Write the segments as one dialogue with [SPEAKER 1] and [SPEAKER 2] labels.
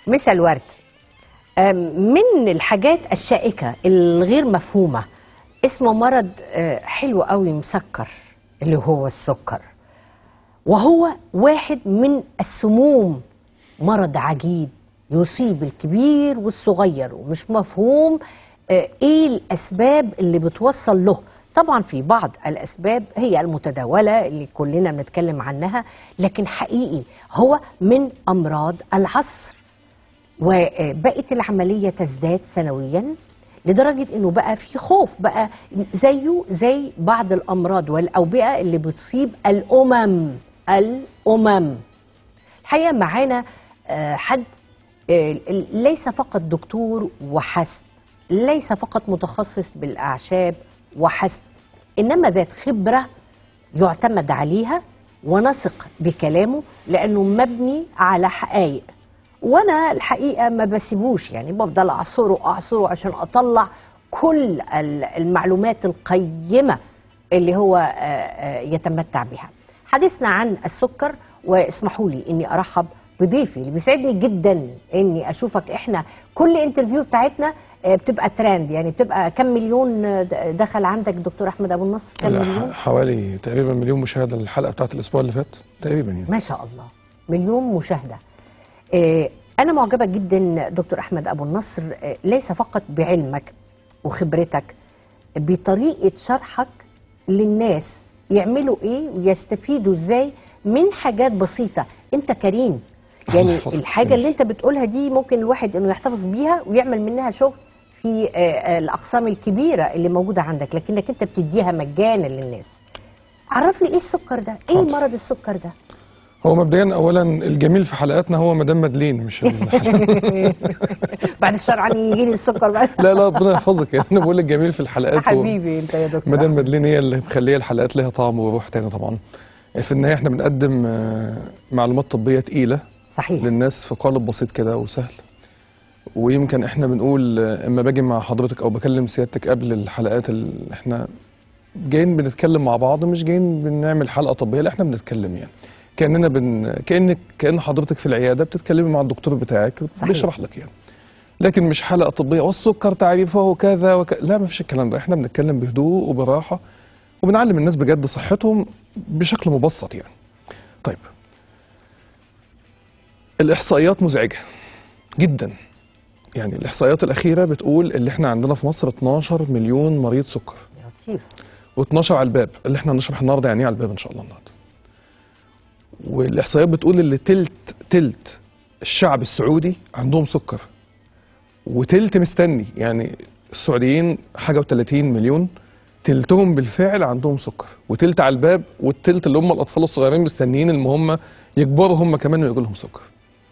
[SPEAKER 1] مسا الورد آم، من الحاجات الشائكة الغير مفهومة اسمه مرض آه، حلو قوي مسكر اللي هو السكر وهو واحد من السموم مرض عجيب يصيب الكبير والصغير ومش مفهوم آه، ايه الاسباب اللي بتوصل له طبعا في بعض الاسباب هي المتداوله اللي كلنا بنتكلم عنها لكن حقيقي هو من امراض العصر وبقت العمليه تزداد سنويا لدرجه انه بقى في خوف بقى زيه زي بعض الامراض والاوبئه اللي بتصيب الامم الامم الحقيقه معانا آه، حد آه، ليس فقط دكتور وحسب ليس فقط متخصص بالاعشاب وحسب انما ذات خبره يعتمد عليها ونثق بكلامه لانه مبني على حقائق وانا الحقيقه ما بسيبوش يعني بفضل اعصره اعصره عشان اطلع كل ال- المعلومات القيمه اللي هو آه، آه، يتمتع بها حديثنا عن السكر واسمحوا لي اني ارحب بضيفي اللي بيسعدني جدا اني اشوفك احنا كل انترفيو بتاعتنا آه، بتبقى ترند يعني بتبقى كم مليون آه، د- دخل عندك دكتور احمد ابو النصر كم
[SPEAKER 2] لا،
[SPEAKER 1] مليون
[SPEAKER 2] حوالي تقريبا مليون مشاهده للحلقه بتاعت الاسبوع اللي فات تقريبا يعني
[SPEAKER 1] ما شاء الله مليون مشاهدة آه، أنا معجبة جدا دكتور أحمد أبو النصر آه، ليس فقط بعلمك وخبرتك بطريقة شرحك للناس يعملوا إيه ويستفيدوا إزاي من حاجات بسيطة أنت كريم
[SPEAKER 2] الله
[SPEAKER 1] يعني
[SPEAKER 2] يحفظك.
[SPEAKER 1] الحاجة اللي أنت بتقولها دي ممكن الواحد إنه يحتفظ بيها ويعمل منها شغل في آه، آه، الأقسام الكبيرة اللي موجودة عندك لكنك أنت بتديها مجانا للناس عرفني إيه السكر ده؟ إيه
[SPEAKER 2] حاضر.
[SPEAKER 1] مرض السكر ده؟
[SPEAKER 2] هو مبدئيا اولا الجميل في حلقاتنا هو مدام مدلين مش ال-
[SPEAKER 1] بعد الشر عني يجي لي السكر بعد
[SPEAKER 2] لا لا ربنا يحفظك يعني انا بقول لك جميل في الحلقات هو-
[SPEAKER 1] حبيبي انت يا دكتور
[SPEAKER 2] مدام
[SPEAKER 1] أحمد.
[SPEAKER 2] مدلين هي اللي مخليه الحلقات ليها طعم وروح تاني طبعا في النهايه احنا بنقدم آه، معلومات طبيه تقيله
[SPEAKER 1] صحيح
[SPEAKER 2] للناس في قالب بسيط كده وسهل ويمكن احنا بنقول آه، اما باجي مع حضرتك او بكلم سيادتك قبل الحلقات اللي احنا جايين بنتكلم مع بعض مش جايين بنعمل حلقه طبيه لا احنا بنتكلم يعني كاننا بن كانك كان حضرتك في العياده بتتكلمي مع الدكتور بتاعك
[SPEAKER 1] صحيح.
[SPEAKER 2] بيشرح لك يعني لكن مش حلقه طبيه والسكر تعريفه كذا وك... لا ما فيش الكلام ده احنا بنتكلم بهدوء وبراحه وبنعلم الناس بجد صحتهم بشكل مبسط يعني طيب الاحصائيات مزعجه جدا يعني الاحصائيات الاخيره بتقول اللي احنا عندنا في مصر 12 مليون مريض سكر
[SPEAKER 1] يا لطيف
[SPEAKER 2] و12 على الباب اللي احنا هنشرح النهارده يعني ايه على الباب ان شاء الله النهارده والاحصائيات بتقول اللي تلت تلت الشعب السعودي عندهم سكر وتلت مستني يعني السعوديين حاجه و30 مليون تلتهم بالفعل عندهم سكر وتلت على الباب والتلت اللي هم الاطفال الصغيرين مستنيين ان هم يكبروا هم كمان ويجي لهم سكر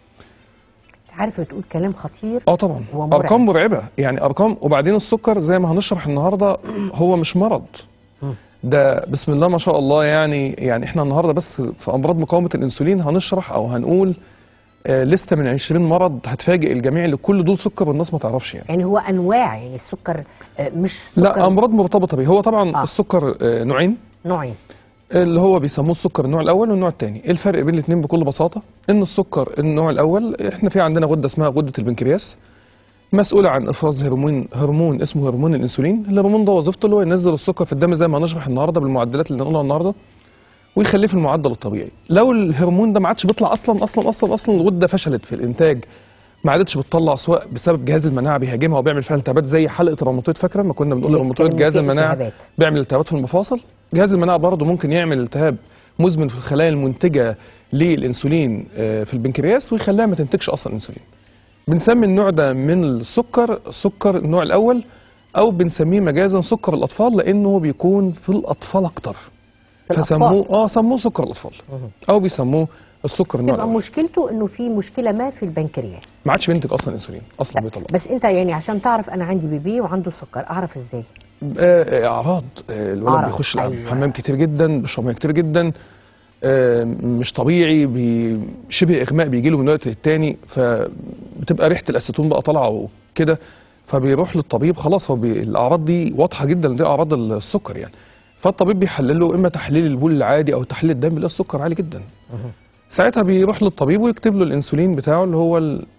[SPEAKER 1] انت عارف بتقول كلام خطير
[SPEAKER 2] اه طبعا
[SPEAKER 1] ومرعب.
[SPEAKER 2] ارقام مرعبه يعني ارقام وبعدين السكر زي ما هنشرح النهارده هو مش مرض
[SPEAKER 1] مم.
[SPEAKER 2] ده بسم الله ما شاء الله يعني يعني احنا النهارده بس في امراض مقاومه الانسولين هنشرح او هنقول آه لسته من 20 مرض هتفاجئ الجميع اللي كل دول سكر والناس ما تعرفش يعني
[SPEAKER 1] يعني هو انواع يعني السكر آه، مش سكر
[SPEAKER 2] لا امراض مرتبطه بيه هو طبعا
[SPEAKER 1] آه.
[SPEAKER 2] آه. السكر آه نوعين
[SPEAKER 1] نوعين
[SPEAKER 2] اللي هو بيسموه السكر النوع الاول والنوع الثاني ايه الفرق بين الاثنين بكل بساطه ان السكر النوع الاول احنا في عندنا غده اسمها غده البنكرياس مسؤوله عن افراز هرمون هرمون اسمه هرمون الانسولين الهرمون ده وظيفته اللي هو ينزل السكر في الدم زي ما هنشرح النهارده بالمعدلات اللي هنقولها النهارده ويخليه في المعدل الطبيعي لو الهرمون ده ما عادش بيطلع اصلا اصلا اصلا اصلا الغده فشلت في الانتاج ما عادتش بتطلع سواء بسبب جهاز المناعه بيهاجمها وبيعمل فيها التهابات زي حلقه الروماتويد فاكره ما كنا بنقول
[SPEAKER 1] اللي
[SPEAKER 2] الروماتويد
[SPEAKER 1] كان
[SPEAKER 2] جهاز
[SPEAKER 1] فيه
[SPEAKER 2] المناعه
[SPEAKER 1] التهابات.
[SPEAKER 2] بيعمل التهابات في المفاصل جهاز المناعه برضه ممكن يعمل التهاب مزمن في الخلايا المنتجه للانسولين آه، في البنكرياس ويخليها ما تنتجش اصلا انسولين بنسمي النوع ده من السكر سكر النوع الاول او بنسميه مجازا سكر الاطفال لانه بيكون في الاطفال اكتر
[SPEAKER 1] في
[SPEAKER 2] فسموه
[SPEAKER 1] الأطفال.
[SPEAKER 2] اه سموه سكر الاطفال
[SPEAKER 1] مهم.
[SPEAKER 2] او بيسموه السكر النوع
[SPEAKER 1] تبقى
[SPEAKER 2] الاول
[SPEAKER 1] مشكلته انه في مشكله ما في البنكرياس
[SPEAKER 2] ما عادش بينتج اصلا انسولين اصلا بيطلع
[SPEAKER 1] بس انت يعني عشان تعرف انا عندي بيبي وعنده سكر اعرف ازاي
[SPEAKER 2] آه، آه، اعراض آه، الولد
[SPEAKER 1] أعراض،
[SPEAKER 2] بيخش
[SPEAKER 1] أيوة.
[SPEAKER 2] الحمام كتير جدا بيشرب ميه كتير جدا آه، مش طبيعي بي- شبه اغماء بيجي له من وقت للتاني فبتبقى ريحه الاسيتون بقى طالعه وكده فبيروح للطبيب خلاص هو بي... الاعراض دي واضحه جدا دي اعراض السكر يعني فالطبيب بيحلل له اما تحليل البول العادي او تحليل الدم بيلاقي السكر عالي جدا
[SPEAKER 1] مهم.
[SPEAKER 2] ساعتها بيروح للطبيب ويكتب له الانسولين بتاعه اللي هو ال-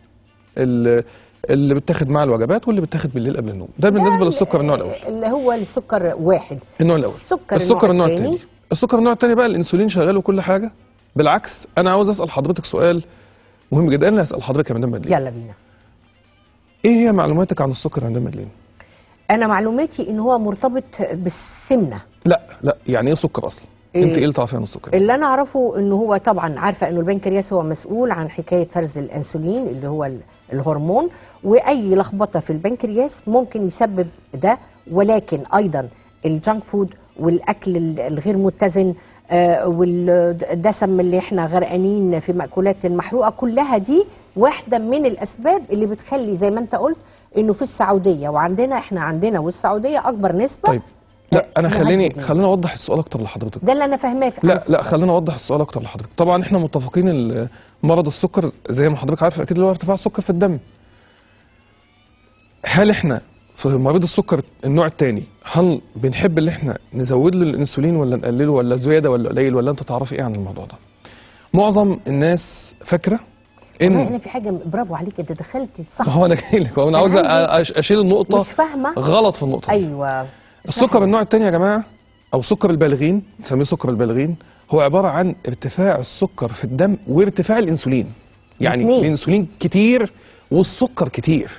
[SPEAKER 2] ال- اللي بتاخد مع الوجبات واللي بتاخد بالليل قبل النوم ده بالنسبه للسكر النوع الاول
[SPEAKER 1] اللي هو السكر واحد
[SPEAKER 2] النوع الاول
[SPEAKER 1] السكر,
[SPEAKER 2] السكر النوع
[SPEAKER 1] التاني.
[SPEAKER 2] الثاني السكر النوع الثاني بقى الانسولين شغال وكل حاجه بالعكس انا عاوز اسال حضرتك سؤال مهم جدا انا اسال حضرتك يا مدام مدلين
[SPEAKER 1] يلا بينا
[SPEAKER 2] ايه هي معلوماتك عن السكر يا مدام مدلين
[SPEAKER 1] انا معلوماتي ان هو مرتبط بالسمنه
[SPEAKER 2] لا لا يعني ايه سكر اصلا
[SPEAKER 1] إيه؟
[SPEAKER 2] انت ايه اللي تعرفيه عن السكر
[SPEAKER 1] اللي انا اعرفه ان هو طبعا عارفه انه البنكرياس هو مسؤول عن حكايه فرز الانسولين اللي هو ال- الهرمون واي لخبطه في البنكرياس ممكن يسبب ده ولكن ايضا الجانك فود والاكل ال- الغير متزن آه، والدسم اللي احنا غرقانين في مأكولات المحروقه كلها دي واحده من الاسباب اللي بتخلي زي ما انت قلت انه في السعوديه وعندنا احنا عندنا والسعوديه اكبر نسبه
[SPEAKER 2] طيب لا انا
[SPEAKER 1] آه،
[SPEAKER 2] خليني
[SPEAKER 1] مهددين.
[SPEAKER 2] خليني اوضح السؤال اكتر لحضرتك
[SPEAKER 1] ده اللي انا فاهماه في
[SPEAKER 2] لا
[SPEAKER 1] عن
[SPEAKER 2] لا
[SPEAKER 1] السكر.
[SPEAKER 2] خلينا اوضح السؤال اكتر لحضرتك طبعا احنا متفقين ال- مرض السكر زي ما حضرتك عارف اكيد اللي هو ارتفاع السكر في الدم هل احنا في مريض السكر النوع الثاني هل بنحب ان احنا نزود له الانسولين ولا نقلله ولا زياده ولا قليل ولا انت تعرفي ايه عن الموضوع ده معظم الناس فاكره
[SPEAKER 1] والله
[SPEAKER 2] ان
[SPEAKER 1] انا في حاجه برافو عليك انت دخلت صح
[SPEAKER 2] هو انا جاي لك هو انا عاوز
[SPEAKER 1] عندي-
[SPEAKER 2] أ- اشيل النقطه
[SPEAKER 1] مش فاهمه
[SPEAKER 2] غلط في النقطه دي.
[SPEAKER 1] ايوه
[SPEAKER 2] السكر النوع الثاني يا جماعه او سكر البالغين نسميه سكر البالغين هو عباره عن ارتفاع السكر في الدم وارتفاع الانسولين يعني
[SPEAKER 1] الاتنين.
[SPEAKER 2] الانسولين كتير والسكر كتير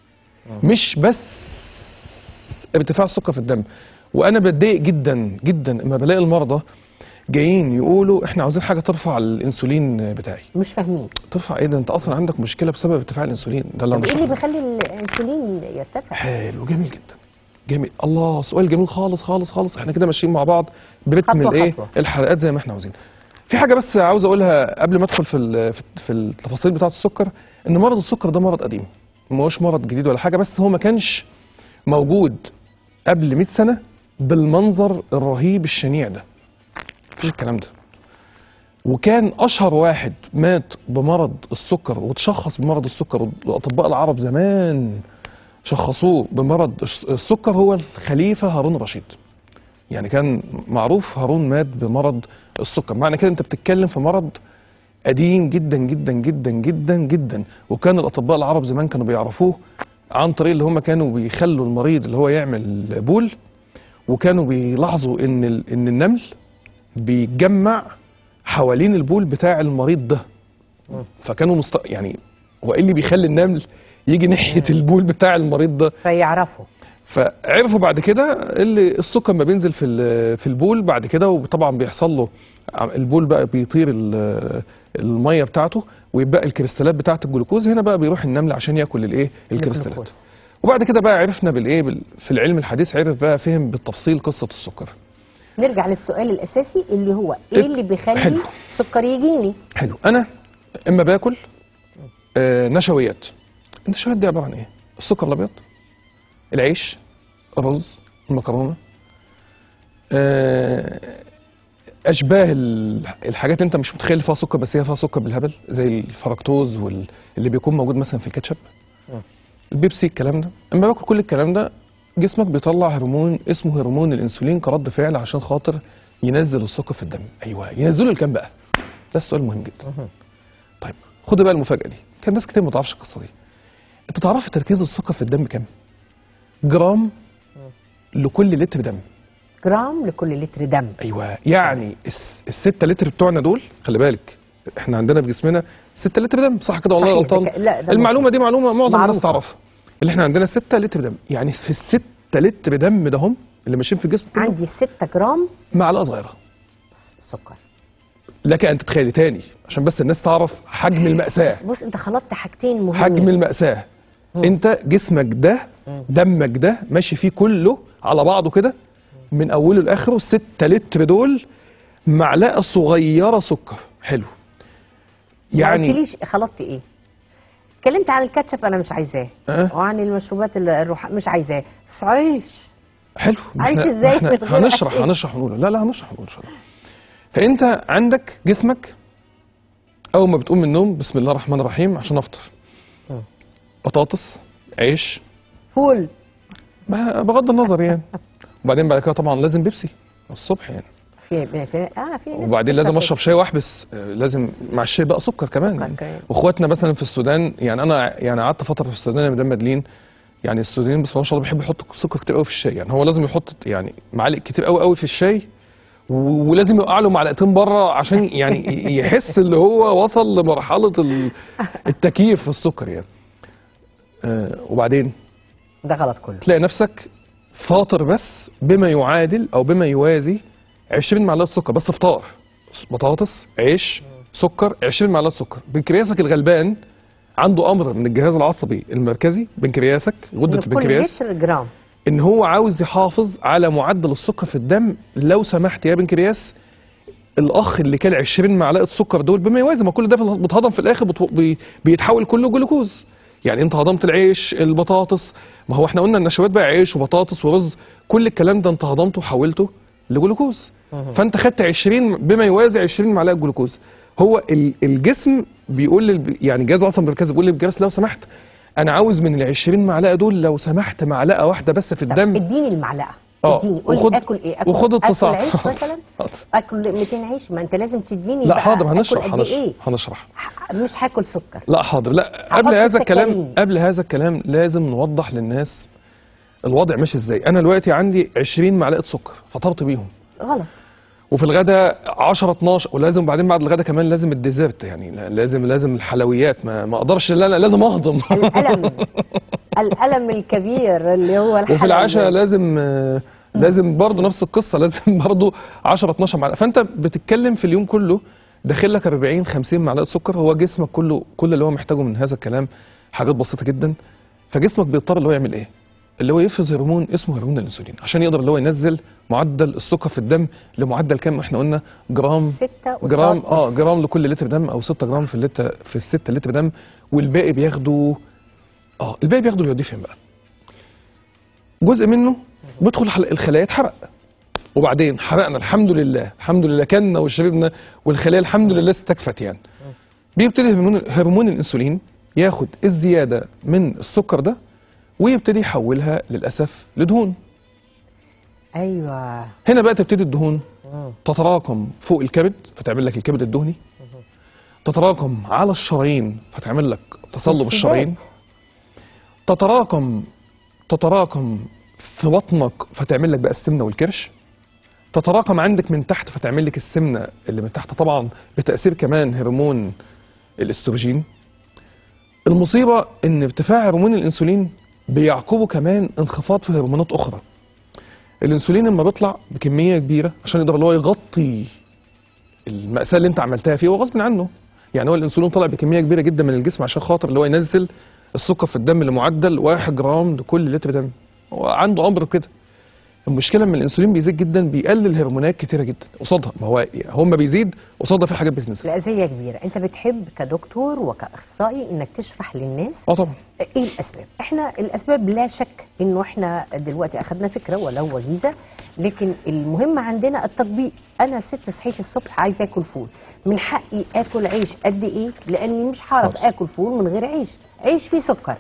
[SPEAKER 2] مش بس ارتفاع السكر في الدم وانا بتضايق جدا جدا اما بلاقي المرضى جايين يقولوا احنا عاوزين حاجه ترفع الانسولين بتاعي
[SPEAKER 1] مش فاهمين
[SPEAKER 2] ترفع ايه ده انت اصلا عندك مشكله بسبب ارتفاع الانسولين ده اللي
[SPEAKER 1] طب
[SPEAKER 2] انا
[SPEAKER 1] ايه اللي
[SPEAKER 2] بشرحه.
[SPEAKER 1] بيخلي الانسولين يرتفع
[SPEAKER 2] حلو جميل جدا جميل الله سؤال جميل خالص خالص خالص احنا كده ماشيين مع بعض برتم
[SPEAKER 1] خطوة
[SPEAKER 2] الايه
[SPEAKER 1] خطوة.
[SPEAKER 2] الحلقات زي ما احنا عاوزين في حاجه بس عاوز اقولها قبل ما ادخل في ال- في- في التفاصيل بتاعه السكر ان مرض السكر ده مرض قديم ما هوش مرض جديد ولا حاجه بس هو ما كانش موجود قبل 100 سنه بالمنظر الرهيب الشنيع ده مفيش الكلام ده وكان اشهر واحد مات بمرض السكر وتشخص بمرض السكر واطباء العرب زمان شخصوه بمرض الس- السكر هو الخليفه هارون الرشيد يعني كان معروف هارون مات بمرض السكر معنى كده انت بتتكلم في مرض قديم جدا جدا جدا جدا جدا وكان الاطباء العرب زمان كانوا بيعرفوه عن طريق اللي هم كانوا بيخلوا المريض اللي هو يعمل بول وكانوا بيلاحظوا ان ال- ان النمل بيتجمع حوالين البول بتاع المريض ده فكانوا مست... يعني هو ايه اللي بيخلي النمل يجي ناحيه البول بتاع المريض ده
[SPEAKER 1] فيعرفوا
[SPEAKER 2] فعرفوا بعد كده اللي السكر ما بينزل في ال- في البول بعد كده وطبعا بيحصل له عم- البول بقى بيطير ال- الميه بتاعته ويبقى الكريستالات بتاعه الجلوكوز هنا بقى بيروح النمل عشان ياكل الايه الكريستالات
[SPEAKER 1] الجلوكوز.
[SPEAKER 2] وبعد كده بقى عرفنا بالايه بال- في العلم الحديث عرف بقى فهم بالتفصيل قصه السكر
[SPEAKER 1] نرجع للسؤال الاساسي اللي هو ايه اللي بيخلي
[SPEAKER 2] حلو.
[SPEAKER 1] السكر يجيني
[SPEAKER 2] حلو انا اما باكل آه نشويات النشويات دي عباره عن ايه السكر الابيض العيش الرز المكرونه آه اشباه ال- الحاجات اللي انت مش متخيل فيها سكر بس هي فيها سكر بالهبل زي الفركتوز واللي بيكون موجود مثلا في الكاتشب
[SPEAKER 1] مم.
[SPEAKER 2] البيبسي الكلام ده اما باكل كل الكلام ده جسمك بيطلع هرمون اسمه هرمون الانسولين كرد فعل عشان خاطر ينزل السكر في الدم ايوه ينزله لكام بقى ده السؤال مهم جدا طيب خد بقى المفاجاه دي كان ناس كتير ما تعرفش القصه دي انت تعرف تركيز السكر في الدم كام جرام لكل لتر دم
[SPEAKER 1] جرام لكل لتر دم
[SPEAKER 2] ايوه يعني الس- الستة لتر بتوعنا دول خلي بالك احنا عندنا في جسمنا 6 لتر دم صح كده والله
[SPEAKER 1] صحيح،
[SPEAKER 2] غلطان
[SPEAKER 1] ده ك- لا، ده
[SPEAKER 2] المعلومه دي معلومه معظم الناس
[SPEAKER 1] معروفة.
[SPEAKER 2] تعرفها اللي احنا عندنا 6 لتر دم يعني في الستة لتر دم ده هم اللي ماشيين في الجسم كله
[SPEAKER 1] عندي 6 جرام
[SPEAKER 2] معلقه صغيره
[SPEAKER 1] سكر
[SPEAKER 2] لك ان تتخيلي تاني عشان بس الناس تعرف حجم المأساة
[SPEAKER 1] بص انت خلطت حاجتين مهمين
[SPEAKER 2] حجم المأساة انت جسمك ده
[SPEAKER 1] مم.
[SPEAKER 2] دمك ده ماشي فيه كله على بعضه كده من اوله لاخره 6 لتر دول معلقه صغيره سكر حلو
[SPEAKER 1] ما
[SPEAKER 2] يعني
[SPEAKER 1] قلتليش خلطت ايه اتكلمت عن الكاتشب انا مش عايزاه
[SPEAKER 2] أه؟
[SPEAKER 1] وعن المشروبات ال- الروح مش عايزاه بس عيش
[SPEAKER 2] حلو ما
[SPEAKER 1] عايش
[SPEAKER 2] إحنا-
[SPEAKER 1] إزاي
[SPEAKER 2] ما احنا
[SPEAKER 1] من غير
[SPEAKER 2] هنشرح
[SPEAKER 1] أكل؟
[SPEAKER 2] هنشرح ونقول لا لا هنشرح ونقول إن شاء الله. فانت عندك جسمك اول ما بتقوم من النوم بسم الله الرحمن الرحيم عشان افطر
[SPEAKER 1] مم.
[SPEAKER 2] بطاطس عيش
[SPEAKER 1] فول
[SPEAKER 2] ما- بغض النظر يعني وبعدين بعد كده طبعا لازم بيبسي الصبح يعني
[SPEAKER 1] في في اه في ناس
[SPEAKER 2] وبعدين لازم
[SPEAKER 1] بتشرب
[SPEAKER 2] اشرب شاي واحبس آه، لازم مع الشاي بقى سكر كمان
[SPEAKER 1] سكر
[SPEAKER 2] يعني.
[SPEAKER 1] كمان.
[SPEAKER 2] واخواتنا مثلا في السودان يعني انا يعني قعدت فتره في السودان يا مدام مدلين يعني السودانيين بسم الله ما شاء الله بيحبوا يحطوا سكر كتير قوي في الشاي يعني هو لازم يحط يعني معالق كتير قوي قوي في الشاي و- ولازم يوقع له معلقتين بره عشان يعني ي- يحس اللي هو وصل لمرحله ال- التكييف في السكر يعني آه وبعدين
[SPEAKER 1] ده غلط كله
[SPEAKER 2] تلاقي نفسك فاطر بس بما يعادل او بما يوازي 20 معلقه سكر بس فطار بطاطس عيش سكر 20 معلقه سكر بنكرياسك الغلبان عنده امر من الجهاز العصبي المركزي بنكرياسك غده
[SPEAKER 1] إن كل
[SPEAKER 2] البنكرياس
[SPEAKER 1] لتر جرام
[SPEAKER 2] ان هو عاوز يحافظ على معدل السكر في الدم لو سمحت يا بنكرياس الاخ اللي كان 20 معلقه سكر دول بما يوازي ما كل ده في- بيتهضم في الاخر بتو- بي- بيتحول كله جلوكوز يعني انت هضمت العيش البطاطس ما هو احنا قلنا النشويات بقى عيش وبطاطس ورز كل الكلام ده انت هضمته وحولته لجلوكوز
[SPEAKER 1] مهم.
[SPEAKER 2] فانت خدت 20 بما يوازي 20 معلقه جلوكوز هو ال- الجسم بيقول لل- يعني الجهاز العصبي المركزي بيقول للجهاز لو سمحت انا عاوز من ال 20 معلقه دول لو سمحت معلقه واحده بس في
[SPEAKER 1] طب
[SPEAKER 2] الدم
[SPEAKER 1] اديني المعلقه
[SPEAKER 2] اه
[SPEAKER 1] اديني قول
[SPEAKER 2] وخد
[SPEAKER 1] لي اكل ايه اكل
[SPEAKER 2] وخد
[SPEAKER 1] اكل
[SPEAKER 2] التصاعد
[SPEAKER 1] عيش مثلا اكل 200 عيش ما انت لازم تديني
[SPEAKER 2] لا
[SPEAKER 1] بقى
[SPEAKER 2] حاضر
[SPEAKER 1] آكل
[SPEAKER 2] هنشرح
[SPEAKER 1] قد
[SPEAKER 2] هنشرح
[SPEAKER 1] ايه
[SPEAKER 2] هنشرح
[SPEAKER 1] ح- مش هاكل سكر
[SPEAKER 2] لا حاضر لا
[SPEAKER 1] هحط
[SPEAKER 2] قبل هذا الكلام
[SPEAKER 1] السكرين.
[SPEAKER 2] قبل هذا الكلام لازم نوضح للناس الوضع ماشي ازاي انا دلوقتي عندي 20 معلقه سكر فطرت بيهم
[SPEAKER 1] غلط
[SPEAKER 2] وفي الغداء 10 12 ولازم بعدين بعد الغداء كمان لازم الديزرت يعني لا- لازم لازم الحلويات ما ما اقدرش لا انا لازم اهضم
[SPEAKER 1] الالم الالم الكبير اللي هو الحلم
[SPEAKER 2] وفي العشاء
[SPEAKER 1] ده.
[SPEAKER 2] لازم آه، لازم برضه نفس القصه لازم برضه 10 12 معلقه فانت بتتكلم في اليوم كله داخل لك 40 50 معلقه سكر هو جسمك كله كل اللي هو محتاجه من هذا الكلام حاجات بسيطه جدا فجسمك بيضطر اللي هو يعمل ايه؟ اللي هو يفرز هرمون اسمه هرمون الانسولين عشان يقدر اللي هو ينزل معدل السكر في الدم لمعدل كام احنا قلنا جرام
[SPEAKER 1] ستة قصاد
[SPEAKER 2] جرام اه
[SPEAKER 1] بس.
[SPEAKER 2] جرام لكل لتر دم او 6 جرام في اللتر في ال 6 لتر دم والباقي بياخده اه الباقي بياخده بيوديه فين بقى؟ جزء منه بيدخل حل- الخلايا يتحرق وبعدين حرقنا الحمد لله الحمد لله كلنا وشربنا والخلايا الحمد لله استكفت يعني بيبتدي هرمون هرمون الانسولين ياخد الزياده من السكر ده ويبتدي يحولها للاسف لدهون
[SPEAKER 1] ايوه
[SPEAKER 2] هنا بقى تبتدي الدهون
[SPEAKER 1] مم.
[SPEAKER 2] تتراكم فوق الكبد فتعمل لك الكبد الدهني تتراكم على الشرايين فتعمل لك تصلب الشرايين
[SPEAKER 1] السداد.
[SPEAKER 2] تتراكم تتراكم في بطنك فتعمل لك بقى السمنه والكرش تتراكم عندك من تحت فتعمل لك السمنه اللي من تحت طبعا بتاثير كمان هرمون الاستروجين المصيبه ان ارتفاع هرمون الانسولين بيعقبه كمان انخفاض في هرمونات اخرى الانسولين لما بيطلع بكميه كبيره عشان يقدر اللي هو يغطي المأساة اللي انت عملتها فيه هو غصب عنه يعني هو الانسولين طلع بكميه كبيره جدا من الجسم عشان خاطر اللي هو ينزل السكر في الدم لمعدل 1 جرام لكل لتر دم هو عنده امر كده المشكله ان الانسولين بيزيد جدا بيقلل هرمونات كتيره جدا قصادها ما هو هم بيزيد قصادها في حاجات بتنزل
[SPEAKER 1] الأذية كبيرة أنت بتحب كدكتور وكأخصائي إنك تشرح للناس
[SPEAKER 2] اه طبعا
[SPEAKER 1] ايه الاسباب احنا الاسباب لا شك انه احنا دلوقتي اخذنا فكره ولو وجيزه لكن المهم عندنا التطبيق انا ست صحيت الصبح عايزه اكل فول من حقي اكل عيش قد ايه لاني مش هعرف
[SPEAKER 2] حاضر.
[SPEAKER 1] اكل فول من غير عيش عيش فيه سكر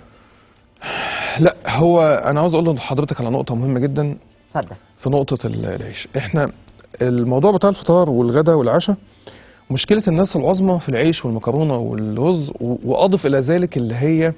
[SPEAKER 2] لا هو انا عاوز اقول لحضرتك على نقطه مهمه جدا
[SPEAKER 1] اتفضل
[SPEAKER 2] في نقطة ال- العيش احنا الموضوع بتاع الفطار والغداء والعشاء مشكلة الناس العظمى في العيش والمكرونة والرز و- وأضف إلى ذلك اللي هي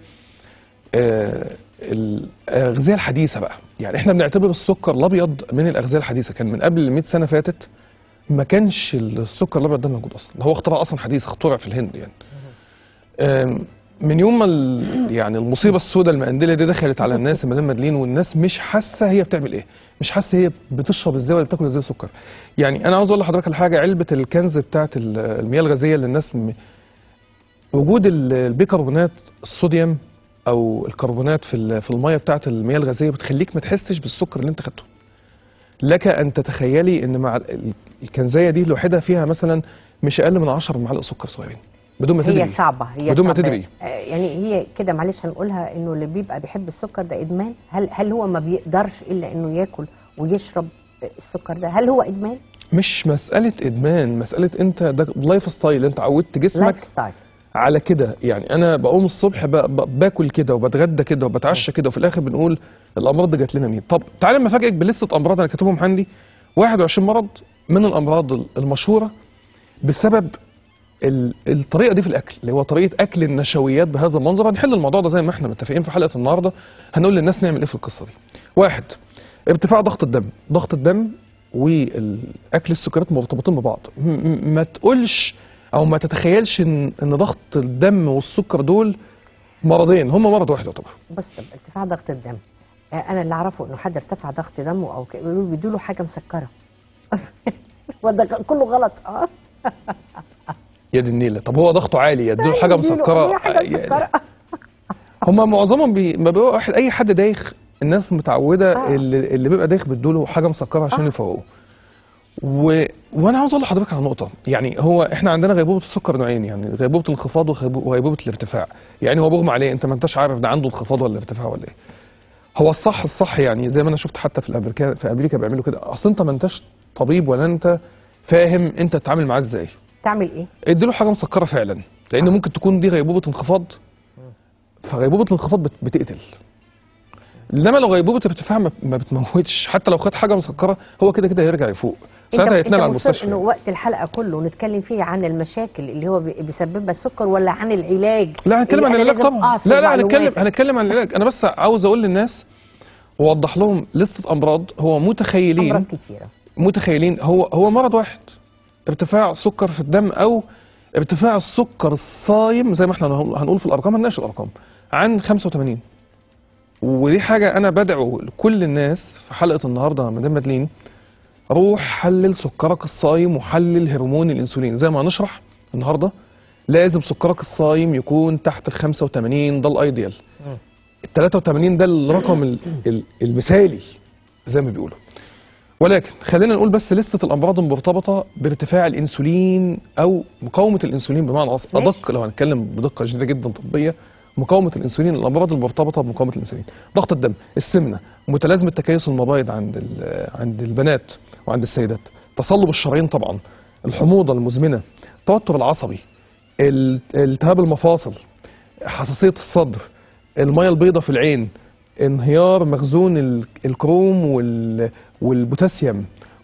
[SPEAKER 2] آه، الأغذية الحديثة بقى يعني احنا بنعتبر السكر الأبيض من الأغذية الحديثة كان من قبل 100 سنة فاتت ما كانش السكر الأبيض ده موجود أصلا ده هو اختراع أصلا حديث اخترع في الهند يعني آم، من يوم ما ال- يعني المصيبه السوداء المقندله دي دخلت على الناس مدام مدلين والناس مش حاسه هي بتعمل ايه مش حاسه هي بتشرب ازاي ولا بتاكل ازاي سكر يعني انا عاوز اقول لحضرتك على حاجه علبه الكنز بتاعت ال- المياه الغازيه اللي الناس م... وجود ال- البيكربونات الصوديوم او الكربونات في ال- في الميه بتاعت المياه الغازيه بتخليك ما تحسش بالسكر اللي انت خدته لك ان تتخيلي ان مع ال- الكنزايه دي لوحدها فيها مثلا مش اقل من 10 معالق سكر صغيرين بدون ما تدري
[SPEAKER 1] هي صعبه هي
[SPEAKER 2] بدون ما
[SPEAKER 1] صعبة.
[SPEAKER 2] تدري.
[SPEAKER 1] آه، يعني هي كده معلش هنقولها انه اللي بيبقى بيحب السكر ده ادمان هل هل هو ما بيقدرش الا انه ياكل ويشرب السكر ده هل هو ادمان
[SPEAKER 2] مش مسألة إدمان مسألة أنت ده لايف ستايل أنت عودت جسمك
[SPEAKER 1] لايف ستايل
[SPEAKER 2] على كده يعني أنا بقوم الصبح ب... ب... باكل كده وبتغدى كده وبتعشى كده وفي الآخر بنقول الأمراض دي جات لنا مين طب تعالى لما أفاجئك بلستة أمراض أنا كاتبهم عندي 21 مرض من الامراض المشهوره بسبب ال- الطريقه دي في الاكل اللي هو طريقه اكل النشويات بهذا المنظر هنحل الموضوع ده زي ما احنا متفقين في حلقه النهارده هنقول للناس نعمل ايه في القصه دي واحد ارتفاع ضغط الدم ضغط الدم والاكل السكريات مرتبطين ببعض م- م- ما تقولش او ما تتخيلش ان ان ضغط الدم والسكر دول مرضين هم مرض واحد يعتبر
[SPEAKER 1] بص طب ارتفاع ضغط الدم آه، انا اللي اعرفه انه حد ارتفع ضغط دمه او كده بيقولوا بيدوا له حاجه مسكره وده كله غلط اه
[SPEAKER 2] يا دي النيله طب هو ضغطه عالي يديله حاجه
[SPEAKER 1] بيديله-
[SPEAKER 2] مسكره
[SPEAKER 1] هي حاجه مسكره
[SPEAKER 2] هم معظمهم بي... ما بيبقى واحد اي حد دايخ الناس متعوده
[SPEAKER 1] آه.
[SPEAKER 2] اللي, اللي بيبقى دايخ بيدوله حاجه مسكره عشان
[SPEAKER 1] آه.
[SPEAKER 2] يفوقوه و... وانا عاوز اقول لحضرتك على نقطه يعني هو احنا عندنا غيبوبه السكر نوعين يعني غيبوبه الانخفاض وغيبو- وغيبوبه الارتفاع يعني هو بيغمى عليه انت ما انتش عارف ده عنده انخفاض ولا ارتفاع ولا ايه هو الصح الصح يعني زي ما انا شفت حتى في الامريكا في امريكا بيعملوا كده اصل انت ما انتش طبيب ولا انت فاهم انت تتعامل معاه ازاي
[SPEAKER 1] تعمل ايه؟
[SPEAKER 2] اديله حاجه مسكره فعلا لان
[SPEAKER 1] آه.
[SPEAKER 2] ممكن تكون دي غيبوبه انخفاض فغيبوبه الانخفاض بت- بتقتل انما لو غيبوبه ارتفاع ما ما بتموتش حتى لو خد حاجه مسكره هو كده كده هيرجع يفوق ساعتها هيتنقل على
[SPEAKER 1] مصر
[SPEAKER 2] المستشفى
[SPEAKER 1] انه وقت الحلقه كله نتكلم فيه عن المشاكل اللي هو بي- بيسببها السكر ولا عن العلاج؟
[SPEAKER 2] لا هنتكلم عن
[SPEAKER 1] أنا
[SPEAKER 2] العلاج
[SPEAKER 1] لازم
[SPEAKER 2] طبعا
[SPEAKER 1] أعصر
[SPEAKER 2] لا لا هنتكلم
[SPEAKER 1] معلوماتك.
[SPEAKER 2] هنتكلم عن العلاج انا بس عاوز اقول للناس واوضح لهم لستة امراض هو متخيلين
[SPEAKER 1] امراض كتيره
[SPEAKER 2] متخيلين هو هو مرض واحد ارتفاع سكر في الدم او ارتفاع السكر الصايم زي ما احنا هنقول هنقول في الارقام هنناقش الارقام عن 85 ودي حاجه انا بدعو لكل الناس في حلقه النهارده يا مدام مدلين روح حلل سكرك الصايم وحلل هرمون الانسولين زي ما هنشرح النهارده لازم سكرك الصايم يكون تحت ال 85 ده الايديال
[SPEAKER 1] مم.
[SPEAKER 2] ال 83 ده الرقم ال- ال- المثالي زي ما بيقولوا ولكن خلينا نقول بس لستة الأمراض المرتبطة بارتفاع الأنسولين أو مقاومة الأنسولين بمعنى أص-
[SPEAKER 1] ماشي.
[SPEAKER 2] أدق لو هنتكلم بدقة شديدة جدا طبية مقاومة الأنسولين الأمراض المرتبطة بمقاومة الأنسولين ضغط الدم السمنة متلازمة تكيس المبايض عند ال- عند البنات وعند السيدات تصلب الشرايين طبعا الحموضة المزمنة التوتر العصبي ال- التهاب المفاصل حساسية الصدر المية البيضاء في العين انهيار مخزون ال- الكروم وال- والبوتاسيوم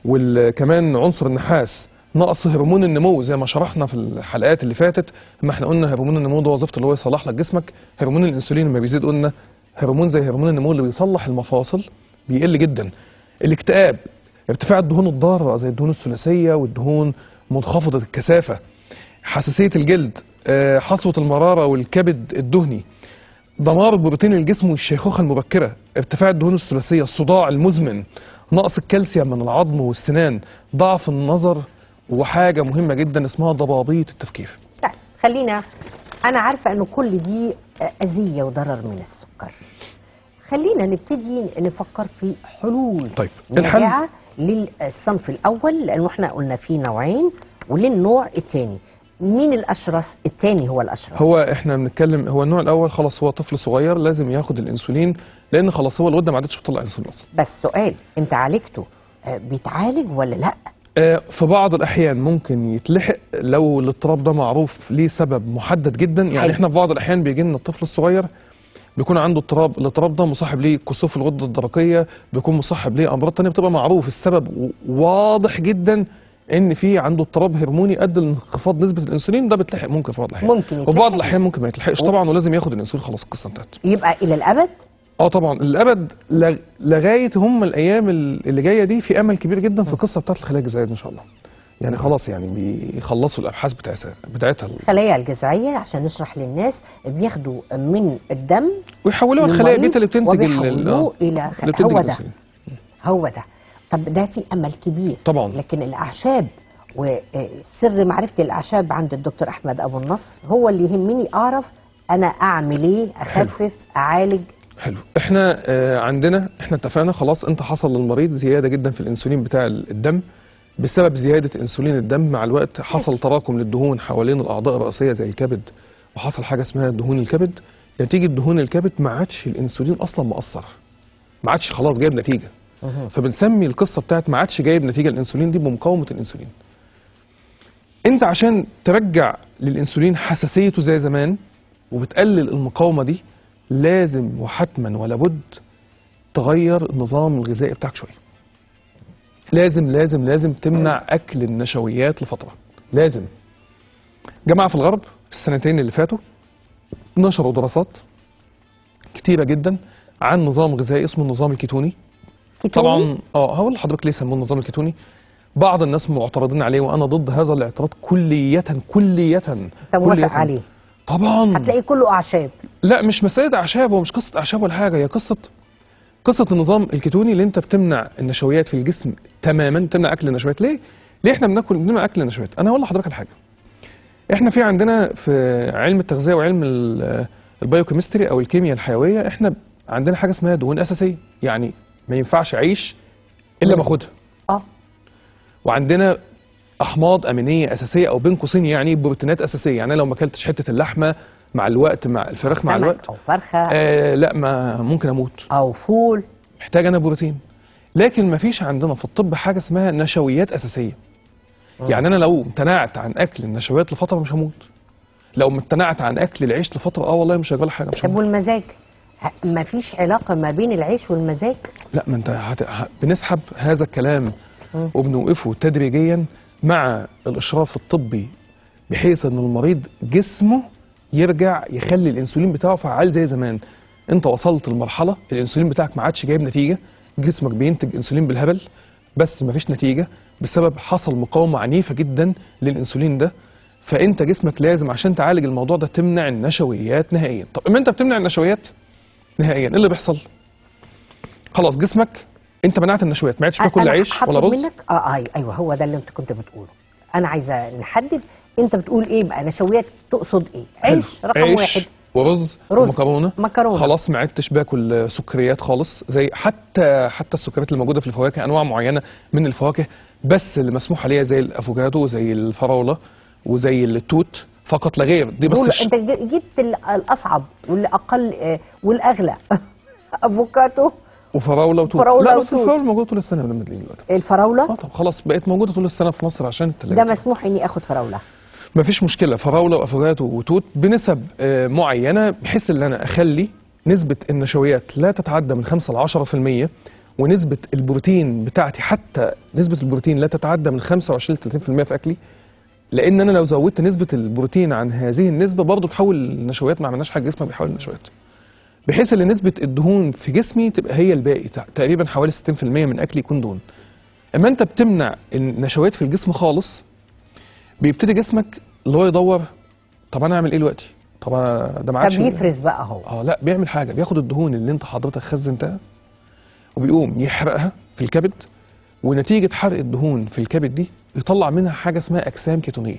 [SPEAKER 2] وكمان عنصر النحاس نقص هرمون النمو زي ما شرحنا في الحلقات اللي فاتت ما احنا قلنا هرمون النمو ده وظيفته اللي هو يصلح لك جسمك هرمون الانسولين لما بيزيد قلنا هرمون زي هرمون النمو اللي بيصلح المفاصل بيقل جدا الاكتئاب ارتفاع الدهون الضاره زي الدهون الثلاثيه والدهون منخفضه الكثافه حساسيه الجلد آه، حصوه المراره والكبد الدهني دمار بروتين الجسم والشيخوخه المبكره ارتفاع الدهون الثلاثيه الصداع المزمن نقص الكالسيوم من العظم والسنان ضعف النظر وحاجه مهمه جدا اسمها ضبابيه التفكير
[SPEAKER 1] لا خلينا انا عارفه انه كل دي اذيه وضرر من السكر خلينا نبتدي نفكر في حلول
[SPEAKER 2] طيب، الحل-
[SPEAKER 1] ناجعه للصنف الاول لانه احنا قلنا في نوعين وللنوع الثاني مين الاشرس الثاني هو الاشرس
[SPEAKER 2] هو احنا بنتكلم هو النوع الاول خلاص هو طفل صغير لازم ياخد الانسولين لان خلاص هو الغده ما عادتش بتطلع انسولين اصلا
[SPEAKER 1] بس سؤال انت عالجته آه، بيتعالج ولا لا
[SPEAKER 2] آه، في بعض الاحيان ممكن يتلحق لو الاضطراب ده معروف ليه سبب محدد جدا يعني
[SPEAKER 1] حلو.
[SPEAKER 2] احنا في بعض الاحيان بيجي لنا الطفل الصغير بيكون عنده اضطراب الاضطراب ده مصاحب ليه كسوف الغده الدرقيه بيكون مصاحب ليه امراض تانية بتبقى معروف السبب و- واضح جدا ان في عنده اضطراب هرموني ادى لانخفاض نسبه الانسولين ده بيتلحق ممكن في بعض الاحيان
[SPEAKER 1] ممكن
[SPEAKER 2] وفي بعض
[SPEAKER 1] يتلحق.
[SPEAKER 2] الاحيان ممكن ما يتلحقش طبعا ولازم ياخد الانسولين خلاص القصه انتهت
[SPEAKER 1] يبقى الى الابد
[SPEAKER 2] اه طبعا الابد لغ- لغايه هم الايام ال- اللي جايه دي في امل كبير جدا في القصه بتاعت الخلايا الجذعيه ان شاء الله يعني خلاص يعني بيخلصوا الابحاث بتاعتها بتاعتها
[SPEAKER 1] الخلايا الجذعيه عشان نشرح للناس بياخدوا من الدم
[SPEAKER 2] ويحولوها الخلايا
[SPEAKER 1] للمريض
[SPEAKER 2] بيتا اللي بتنتج ال- ال-
[SPEAKER 1] وبيحولوه
[SPEAKER 2] آه،
[SPEAKER 1] الى
[SPEAKER 2] اللي
[SPEAKER 1] خ...
[SPEAKER 2] بتنتج
[SPEAKER 1] هو ده
[SPEAKER 2] الانسولين
[SPEAKER 1] هو ده طب ده في امل كبير
[SPEAKER 2] طبعا
[SPEAKER 1] لكن الاعشاب وسر معرفه الاعشاب عند الدكتور احمد ابو النصر هو اللي يهمني اعرف انا اعمل ايه اخفف اعالج
[SPEAKER 2] حلو احنا آه عندنا احنا اتفقنا خلاص انت حصل للمريض زياده جدا في الانسولين بتاع ال- الدم بسبب زياده انسولين الدم مع الوقت حصل
[SPEAKER 1] ماشي.
[SPEAKER 2] تراكم للدهون حوالين الاعضاء الرئيسيه زي الكبد وحصل حاجه اسمها دهون الكبد نتيجه دهون الكبد ما عادش الانسولين اصلا مؤثر ما عادش خلاص جايب نتيجه فبنسمي القصه بتاعت ما عادش جايب نتيجه الانسولين دي بمقاومه الانسولين انت عشان ترجع للانسولين حساسيته زي زمان وبتقلل المقاومه دي لازم وحتما ولا بد تغير النظام الغذائي بتاعك شويه لازم لازم لازم تمنع اكل النشويات لفتره لازم جماعه في الغرب في السنتين اللي فاتوا نشروا دراسات كتيره جدا عن نظام غذائي اسمه النظام الكيتوني
[SPEAKER 1] كيتوني؟
[SPEAKER 2] طبعا اه هقول لحضرتك ليه سموه النظام الكيتوني بعض الناس معترضين عليه وانا ضد هذا الاعتراض كلية كلية
[SPEAKER 1] انت موافق
[SPEAKER 2] كلية.
[SPEAKER 1] عليه
[SPEAKER 2] طبعا
[SPEAKER 1] هتلاقيه كله اعشاب
[SPEAKER 2] لا مش مسألة أعشاب هو مش قصة أعشاب ولا حاجة هي قصة قصة النظام الكيتوني اللي أنت بتمنع النشويات في الجسم تماما تمنع أكل النشويات ليه؟ ليه إحنا بناكل بنمنع أكل النشويات؟ أنا هقول لحضرتك على حاجة إحنا في عندنا في علم التغذية وعلم ال- البايوكيمستري أو الكيمياء الحيوية إحنا عندنا حاجة اسمها دهون أساسية يعني ما ينفعش أعيش إلا
[SPEAKER 1] مم.
[SPEAKER 2] باخدها
[SPEAKER 1] اه
[SPEAKER 2] وعندنا احماض امينيه اساسيه او بين قوسين يعني بروتينات اساسيه يعني أنا لو ما اكلتش حته اللحمه مع الوقت مع الفراخ مع
[SPEAKER 1] سمك
[SPEAKER 2] الوقت
[SPEAKER 1] او فرخه
[SPEAKER 2] آه لا ما ممكن اموت
[SPEAKER 1] او فول
[SPEAKER 2] محتاج انا بروتين لكن ما فيش عندنا في الطب حاجه اسمها نشويات اساسيه
[SPEAKER 1] مم.
[SPEAKER 2] يعني انا لو امتنعت عن اكل النشويات لفتره مش هموت لو امتنعت عن اكل العيش لفتره اه والله مش هيجرى حاجه مش
[SPEAKER 1] طب
[SPEAKER 2] هموت
[SPEAKER 1] والمزاج ما فيش علاقه ما بين العيش والمزاج
[SPEAKER 2] لا ما انت هت... ه- بنسحب هذا الكلام
[SPEAKER 1] مم.
[SPEAKER 2] وبنوقفه تدريجيا مع الاشراف الطبي بحيث ان المريض جسمه يرجع يخلي الانسولين بتاعه فعال زي زمان انت وصلت لمرحله الانسولين بتاعك ما عادش جايب نتيجه جسمك بينتج انسولين بالهبل بس ما فيش نتيجه بسبب حصل مقاومه عنيفه جدا للانسولين ده فانت جسمك لازم عشان تعالج الموضوع ده تمنع النشويات نهائيا طب اما انت بتمنع النشويات نهائيا ايه اللي بيحصل خلاص جسمك انت منعت النشويات ما عادش تاكل
[SPEAKER 1] أنا
[SPEAKER 2] عيش ولا
[SPEAKER 1] هطلب
[SPEAKER 2] رز
[SPEAKER 1] منك اه أي ايوه هو ده اللي انت كنت بتقوله انا عايزه نحدد انت بتقول ايه بقى نشويات تقصد ايه عيش
[SPEAKER 2] حلو.
[SPEAKER 1] رقم
[SPEAKER 2] عيش
[SPEAKER 1] واحد
[SPEAKER 2] ورز
[SPEAKER 1] رز
[SPEAKER 2] ومكرونه
[SPEAKER 1] مكرونه
[SPEAKER 2] خلاص ما عدتش باكل سكريات خالص زي حتى حتى السكريات اللي موجوده في الفواكه انواع معينه من الفواكه بس اللي مسموح عليها زي الافوكادو وزي الفراوله وزي التوت فقط لا غير دي بس
[SPEAKER 1] دول
[SPEAKER 2] الش...
[SPEAKER 1] انت ج- جبت ال- الاصعب واللي اقل آه، والاغلى افوكاتو
[SPEAKER 2] وفراوله وتوت
[SPEAKER 1] فراولة
[SPEAKER 2] لا بس
[SPEAKER 1] وتوت.
[SPEAKER 2] الفراوله موجوده طول السنه يا مدام مدلين دلوقتي
[SPEAKER 1] الفراوله
[SPEAKER 2] اه طب خلاص بقت موجوده طول السنه في مصر عشان
[SPEAKER 1] ده
[SPEAKER 2] التلاجة
[SPEAKER 1] مسموح اني اخد فراوله
[SPEAKER 2] مفيش مشكله فراوله وافوكادو وتوت بنسب آه، معينه بحيث ان انا اخلي نسبه النشويات لا تتعدى من 5 ل 10% ونسبه البروتين بتاعتي حتى نسبه البروتين لا تتعدى من 25 ل 30% في اكلي لان انا لو زودت نسبه البروتين عن هذه النسبه برضه تحول النشويات ما عملناش حاجه جسمك بيحول النشويات بحيث ان نسبه الدهون في جسمي تبقى هي الباقي تع- تقريبا حوالي 60% من اكلي يكون دهون اما انت بتمنع النشويات في الجسم خالص بيبتدي جسمك اللي هو يدور طب انا اعمل ايه دلوقتي طب أنا ده ما
[SPEAKER 1] طب
[SPEAKER 2] عادش
[SPEAKER 1] يفرز بقى هو
[SPEAKER 2] اه لا بيعمل حاجه بياخد الدهون اللي انت حضرتك خزنتها وبيقوم يحرقها في الكبد ونتيجه حرق الدهون في الكبد دي يطلع منها حاجه اسمها اجسام كيتونيه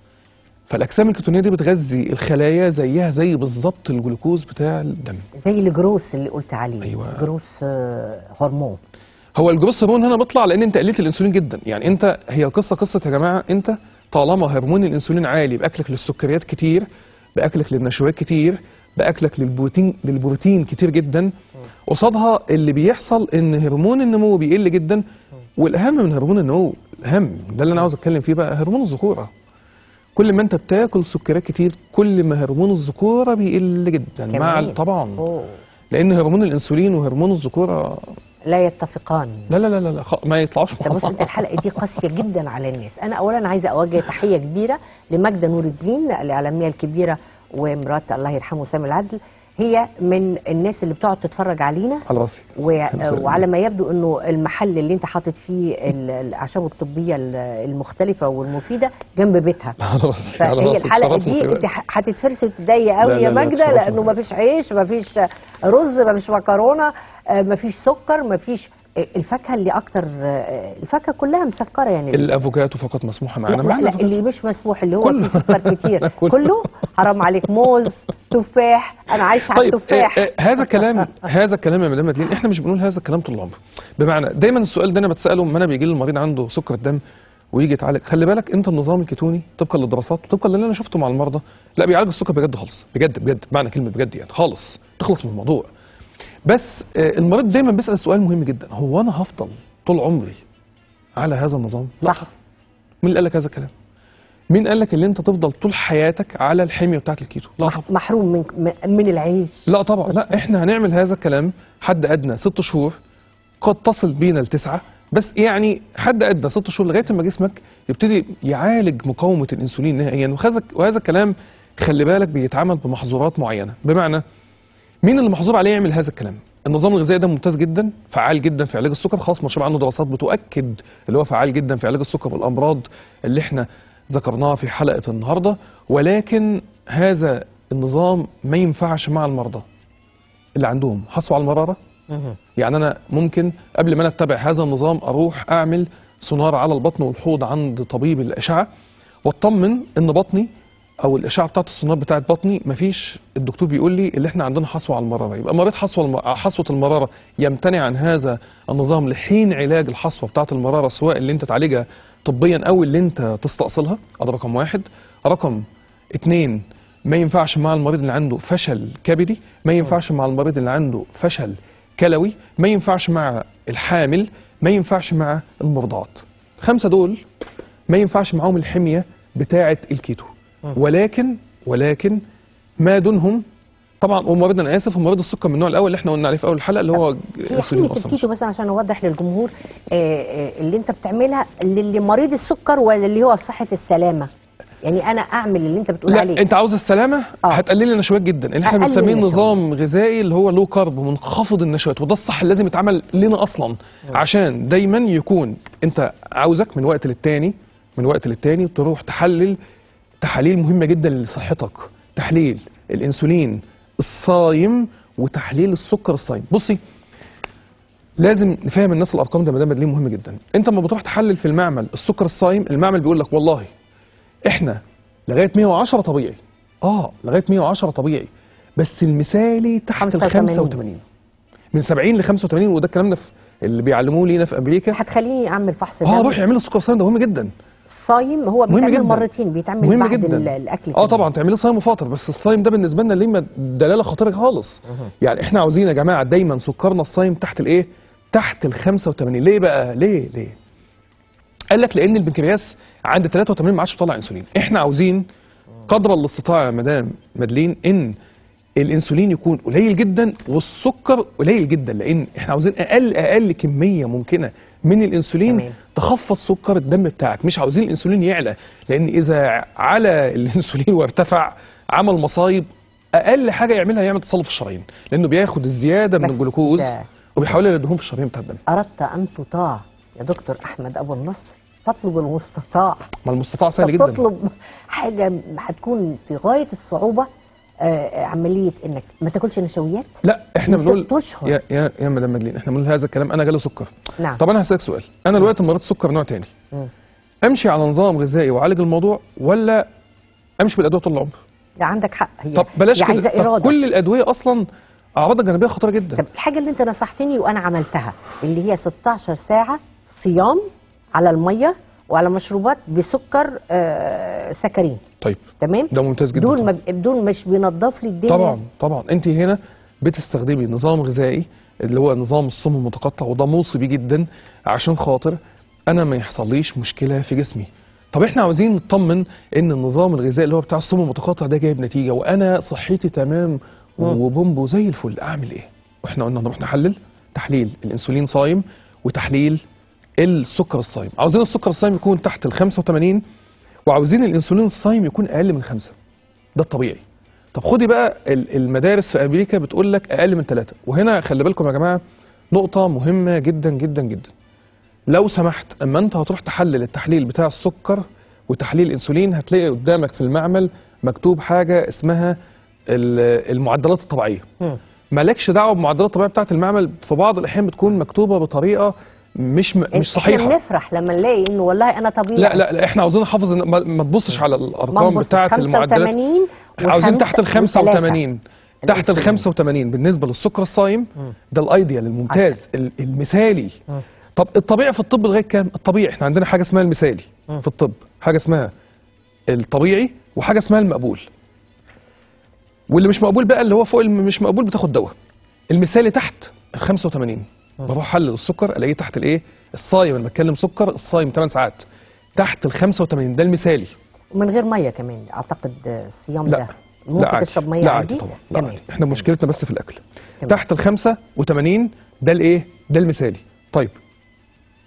[SPEAKER 2] فالاجسام الكيتونيه دي بتغذي الخلايا زيها زي بالظبط الجلوكوز بتاع الدم
[SPEAKER 1] زي الجروس اللي قلت عليه
[SPEAKER 2] أيوة.
[SPEAKER 1] جروس آه، هرمون
[SPEAKER 2] هو الجروس هرمون هنا بيطلع لان انت قللت الانسولين جدا يعني انت هي القصه قصه يا جماعه انت طالما هرمون الانسولين عالي باكلك للسكريات كتير باكلك للنشويات كتير باكلك للبروتين للبروتين كتير جدا قصادها اللي بيحصل ان هرمون النمو بيقل جدا والاهم من هرمون النمو الاهم ده اللي انا عاوز اتكلم فيه بقى هرمون الذكوره كل ما انت بتاكل سكريات كتير كل ما هرمون الذكوره بيقل جدا مع
[SPEAKER 1] كمان.
[SPEAKER 2] ال- طبعا
[SPEAKER 1] أوه.
[SPEAKER 2] لان هرمون الانسولين وهرمون الذكوره
[SPEAKER 1] لا يتفقان
[SPEAKER 2] لا لا لا لا, لا خ- ما يطلعوش
[SPEAKER 1] انت بص انت الحلقه دي قاسيه جدا على الناس انا اولا عايزه اوجه تحيه كبيره لماجده نور الدين الاعلاميه الكبيره ومرات الله يرحمه سامي العدل هي من الناس اللي بتقعد تتفرج علينا
[SPEAKER 2] على راسي
[SPEAKER 1] و...
[SPEAKER 2] مساء
[SPEAKER 1] وعلى ما يبدو انه المحل اللي انت حاطط فيه ال- الاعشاب الطبيه ال- المختلفه والمفيده جنب بيتها
[SPEAKER 2] على راسي على
[SPEAKER 1] فهي
[SPEAKER 2] راسي
[SPEAKER 1] الحلقه
[SPEAKER 2] اتشرفت
[SPEAKER 1] دي
[SPEAKER 2] بقى.
[SPEAKER 1] انت ح- هتتفرسي وتضايق قوي
[SPEAKER 2] لا،
[SPEAKER 1] يا
[SPEAKER 2] لا، لا،
[SPEAKER 1] ماجده
[SPEAKER 2] اتشرفت
[SPEAKER 1] لانه
[SPEAKER 2] بقى.
[SPEAKER 1] ما فيش عيش ما فيش رز ما فيش مكرونه ما فيش سكر ما فيش الفاكهه اللي اكتر الفاكهه كلها مسكره يعني
[SPEAKER 2] الافوكاتو فقط مسموحه
[SPEAKER 1] لا,
[SPEAKER 2] معانا
[SPEAKER 1] لا,
[SPEAKER 2] معانا
[SPEAKER 1] لا
[SPEAKER 2] أفوكاتو.
[SPEAKER 1] اللي مش مسموح اللي هو
[SPEAKER 2] كله.
[SPEAKER 1] فيه سكر كتير
[SPEAKER 2] كله.
[SPEAKER 1] كله حرام عليك موز تفاح انا عايشه على
[SPEAKER 2] طيب
[SPEAKER 1] التفاح
[SPEAKER 2] آه، آه، هذا الكلام هذا الكلام يا مدام مدلين احنا مش بنقول هذا الكلام طول العمر بمعنى دايما السؤال ده انا بتساله لما انا بيجي لي المريض عنده سكر الدم ويجي يتعالج خلي بالك انت النظام الكيتوني طبقا للدراسات وطبقا للي انا شفته مع المرضى لا بيعالج السكر بجد خالص بجد بجد معنى كلمه بجد يعني خالص تخلص من الموضوع بس آه، المريض دايما بيسال سؤال مهم جدا هو انا هفضل طول عمري على هذا النظام لا
[SPEAKER 1] صح
[SPEAKER 2] مين اللي قال لك هذا الكلام مين قال لك ان انت تفضل طول حياتك على الحميه بتاعت الكيتو لا طبعا
[SPEAKER 1] محروم من من- من العيش
[SPEAKER 2] لا طبعا لا احنا هنعمل هذا الكلام حد ادنى ست شهور قد تصل بينا لتسعه بس يعني حد ادنى ست شهور لغايه ما جسمك يبتدي يعالج مقاومه الانسولين نهائيا وهذا وهذا الكلام خلي بالك بيتعمل بمحظورات معينه بمعنى مين اللي محظور عليه يعمل هذا الكلام النظام الغذائي ده ممتاز جدا فعال جدا في علاج السكر خلاص مشروع عنه دراسات بتؤكد اللي هو فعال جدا في علاج السكر والامراض اللي احنا ذكرناها في حلقه النهارده ولكن هذا النظام ما ينفعش مع المرضى اللي عندهم حصوه على المراره
[SPEAKER 1] مهم.
[SPEAKER 2] يعني انا ممكن قبل ما انا اتبع هذا النظام اروح اعمل سونار على البطن والحوض عند طبيب الاشعه واطمن ان بطني او الاشعه بتاعت السونار بتاعت بطني مفيش الدكتور بيقول لي اللي احنا عندنا حصوه على المراره يبقى مريض حصوه الم... حصوه المراره يمتنع عن هذا النظام لحين علاج الحصوه بتاعت المراره سواء اللي انت تعالجها طبيا او اللي انت تستأصلها ده رقم واحد رقم اتنين ما ينفعش مع المريض اللي عنده فشل كبدي ما ينفعش مع المريض اللي عنده فشل كلوي ما ينفعش مع الحامل ما ينفعش مع المرضعات خمسة دول ما ينفعش معاهم الحمية بتاعة الكيتو
[SPEAKER 1] مم.
[SPEAKER 2] ولكن ولكن ما دونهم طبعا ومريض انا اسف ومريض السكر من النوع الاول اللي احنا قلنا عليه في اول الحلقه اللي هو
[SPEAKER 1] هي
[SPEAKER 2] انسولين
[SPEAKER 1] حمية
[SPEAKER 2] أصلاً.
[SPEAKER 1] الكيتو بس عشان اوضح للجمهور آه، آه، اللي انت بتعملها للي مريض السكر ولا اللي هو في صحه السلامه يعني انا اعمل اللي انت بتقول
[SPEAKER 2] لا
[SPEAKER 1] عليه
[SPEAKER 2] انت عاوز السلامه
[SPEAKER 1] آه.
[SPEAKER 2] هتقلل لي النشويات جدا اللي احنا
[SPEAKER 1] أقلل
[SPEAKER 2] بنسميه
[SPEAKER 1] النشويات.
[SPEAKER 2] نظام غذائي اللي هو لو كارب منخفض النشويات وده الصح اللي لازم يتعمل لنا اصلا عشان دايما يكون انت عاوزك من وقت للتاني من وقت للتاني تروح تحلل تحاليل مهمه جدا لصحتك تحليل الانسولين الصايم وتحليل السكر الصايم بصي لازم نفهم الناس الارقام ده مدام مدلين مهم جدا انت لما بتروح تحلل في المعمل السكر الصايم المعمل بيقول لك والله احنا لغايه 110 طبيعي اه لغايه 110 طبيعي بس المثالي تحت ال
[SPEAKER 1] 85.
[SPEAKER 2] 85 من 70 ل 85 وده الكلام ده في اللي بيعلموه لينا في امريكا
[SPEAKER 1] هتخليني اعمل فحص
[SPEAKER 2] اه
[SPEAKER 1] دم
[SPEAKER 2] روح يعملوا السكر الصايم ده مهم جدا
[SPEAKER 1] الصايم هو
[SPEAKER 2] مهم
[SPEAKER 1] بيتعمل
[SPEAKER 2] جدا.
[SPEAKER 1] مرتين بيتعمل
[SPEAKER 2] مهم
[SPEAKER 1] بعد
[SPEAKER 2] جدا
[SPEAKER 1] ال- الاكل
[SPEAKER 2] اه
[SPEAKER 1] كمان.
[SPEAKER 2] طبعا تعملي صايم وفاطر بس الصايم ده بالنسبه لنا ليه ما- دلاله خطيره خالص يعني احنا عاوزين يا جماعه دايما سكرنا الصايم تحت الايه تحت ال 85 ليه بقى ليه ليه قال لك لان البنكرياس عند 83 ما عادش بيطلع انسولين احنا عاوزين قدر الاستطاعه يا مدام مدلين ان الانسولين يكون قليل جدا والسكر قليل جدا لان احنا عاوزين اقل اقل كميه ممكنه من الانسولين
[SPEAKER 1] تمام.
[SPEAKER 2] تخفض سكر الدم بتاعك مش عاوزين الانسولين يعلى لان اذا على الانسولين وارتفع عمل مصايب اقل حاجه يعملها يعمل تصلب في الشرايين لانه بياخد الزياده من
[SPEAKER 1] بس
[SPEAKER 2] الجلوكوز
[SPEAKER 1] إذا-
[SPEAKER 2] وبيحولها للدهون في الشرايين بتاع الدم
[SPEAKER 1] اردت ان تطاع يا دكتور احمد ابو النصر فاطلب المستطاع
[SPEAKER 2] ما المستطاع سهل جدا
[SPEAKER 1] تطلب حاجه هتكون في غايه الصعوبه آه، عمليه انك ما تاكلش نشويات
[SPEAKER 2] لا احنا
[SPEAKER 1] من
[SPEAKER 2] بنقول
[SPEAKER 1] ست أشهر.
[SPEAKER 2] يا يا يا مدام مدلين احنا بنقول هذا الكلام انا جالي سكر
[SPEAKER 1] نعم
[SPEAKER 2] طب انا هسالك سؤال انا دلوقتي مريض سكر نوع تاني
[SPEAKER 1] مم.
[SPEAKER 2] امشي على نظام غذائي واعالج الموضوع ولا امشي بالادويه طول العمر
[SPEAKER 1] لا، عندك حق هي
[SPEAKER 2] طب بلاش
[SPEAKER 1] هي عايزه
[SPEAKER 2] كده طب
[SPEAKER 1] اراده
[SPEAKER 2] كل الادويه اصلا اعراضها الجانبيه خطيره جدا
[SPEAKER 1] طب الحاجه اللي انت نصحتني وانا عملتها اللي هي 16 ساعه صيام على الميه وعلى مشروبات بسكر آه سكرين
[SPEAKER 2] طيب
[SPEAKER 1] تمام
[SPEAKER 2] ده ممتاز جدا
[SPEAKER 1] دول
[SPEAKER 2] طبعا.
[SPEAKER 1] ما دول مش بينضف لي الدنيا
[SPEAKER 2] طبعا طبعا انت هنا بتستخدمي نظام غذائي اللي هو نظام الصوم المتقطع وده موصي بيه جدا عشان خاطر انا ما يحصليش مشكله في جسمي طب احنا عاوزين نطمن ان النظام الغذائي اللي هو بتاع الصوم المتقطع ده جايب نتيجه وانا صحتي تمام
[SPEAKER 1] مم.
[SPEAKER 2] وبومبو زي الفل اعمل ايه واحنا قلنا نروح نحلل تحليل الانسولين صايم وتحليل السكر الصايم عاوزين السكر الصايم يكون تحت ال 85 وعاوزين الانسولين الصايم يكون اقل من 5 ده الطبيعي طب خدي بقى ال- المدارس في امريكا بتقول لك اقل من ثلاثة وهنا خلي بالكم يا جماعه نقطه مهمه جدا جدا جدا لو سمحت اما انت هتروح تحلل التحليل بتاع السكر وتحليل الانسولين هتلاقي قدامك في المعمل مكتوب حاجه اسمها ال- المعدلات الطبيعيه
[SPEAKER 1] مم.
[SPEAKER 2] مالكش دعوه بالمعدلات الطبيعيه بتاعه المعمل في بعض الاحيان بتكون مكتوبه بطريقه مش م... مش
[SPEAKER 1] احنا
[SPEAKER 2] صحيحه
[SPEAKER 1] بنفرح لما نلاقي انه والله انا طبيعي
[SPEAKER 2] لا لا لا احنا عاوزين نحافظ إن ما, ما تبصش على
[SPEAKER 1] ما
[SPEAKER 2] الارقام
[SPEAKER 1] نبصش
[SPEAKER 2] بتاعه المعدلات
[SPEAKER 1] 85
[SPEAKER 2] احنا عاوزين تحت ال
[SPEAKER 1] وخمسة
[SPEAKER 2] 85 تحت ال
[SPEAKER 1] الأنسولين.
[SPEAKER 2] 85 بالنسبه للسكر الصايم
[SPEAKER 1] مم.
[SPEAKER 2] ده الايديال الممتاز ال- المثالي
[SPEAKER 1] مم.
[SPEAKER 2] طب الطبيعي في الطب لغايه كام؟ الطبيعي احنا عندنا حاجه اسمها المثالي
[SPEAKER 1] مم.
[SPEAKER 2] في الطب حاجه اسمها الطبيعي وحاجه اسمها المقبول واللي مش مقبول بقى اللي هو فوق اللي مش مقبول بتاخد دواء المثالي تحت ال 85 بروح احلل السكر الاقيه تحت الايه؟ الصايم انا بتكلم سكر الصايم 8 ساعات تحت ال 85 ده المثالي
[SPEAKER 1] من غير ميه كمان اعتقد آه، الصيام
[SPEAKER 2] لا
[SPEAKER 1] ده ممكن
[SPEAKER 2] لا عادي.
[SPEAKER 1] تشرب ميه
[SPEAKER 2] لا
[SPEAKER 1] عادي
[SPEAKER 2] عادي طبعا لا
[SPEAKER 1] تمام
[SPEAKER 2] عادي. احنا مشكلتنا بس في الاكل
[SPEAKER 1] تمام.
[SPEAKER 2] تحت ال 85 ده الايه؟ ده المثالي طيب